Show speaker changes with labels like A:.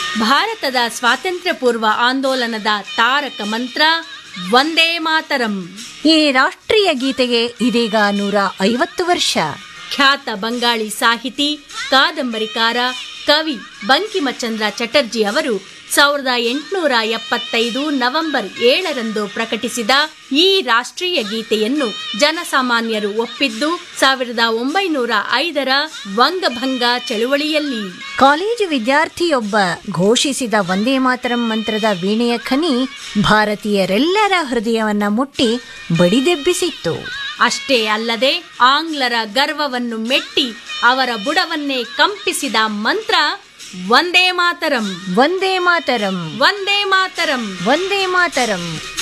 A: ಭಾರತದ ಸ್ವಾತಂತ್ರ್ಯ ಪೂರ್ವ ಆಂದೋಲನದ ತಾರಕ ಮಂತ್ರ ವಂದೇ ಮಾತರಂ
B: ಈ ರಾಷ್ಟ್ರೀಯ ಗೀತೆಗೆ ಇದೀಗ ನೂರ ಐವತ್ತು ವರ್ಷ
A: ಖ್ಯಾತ ಬಂಗಾಳಿ ಸಾಹಿತಿ ಕಾದಂಬರಿಕಾರ ಕವಿ ಬಂಕಿಮಚಂದ್ರ ಚಟರ್ಜಿ ಅವರು ಸಾವಿರದ ಎಂಟುನೂರ ಎಪ್ಪತ್ತೈದು ನವೆಂಬರ್ ಏಳರಂದು ಪ್ರಕಟಿಸಿದ ಈ ರಾಷ್ಟ್ರೀಯ ಗೀತೆಯನ್ನು ಜನಸಾಮಾನ್ಯರು ಒಪ್ಪಿದ್ದು ಸಾವಿರದ ಒಂಬೈನೂರ ಐದರ ವಂಗಭಂಗ ಚಳುವಳಿಯಲ್ಲಿ
B: ಕಾಲೇಜು ವಿದ್ಯಾರ್ಥಿಯೊಬ್ಬ ಘೋಷಿಸಿದ ವಂದೇ ಮಾತರಂ ಮಂತ್ರದ ವೀಣೆಯ ಖನಿ ಭಾರತೀಯರೆಲ್ಲರ ಹೃದಯವನ್ನ ಮುಟ್ಟಿ ಬಡಿದೆಬ್ಬಿಸಿತ್ತು
A: ಅಷ್ಟೇ ಅಲ್ಲದೆ ಆಂಗ್ಲರ ಗರ್ವವನ್ನು ಮೆಟ್ಟಿ ಅವರ ಬುಡವನ್ನೇ ಕಂಪಿಸಿದ ಮಂತ್ರ ವಂದೇ ಮಾತರಂ
B: ವಂದೇ ಮಾತರಂ
A: ವಂದೇ ಮಾತರಂ
B: ವಂದೇ ಮಾತರಂ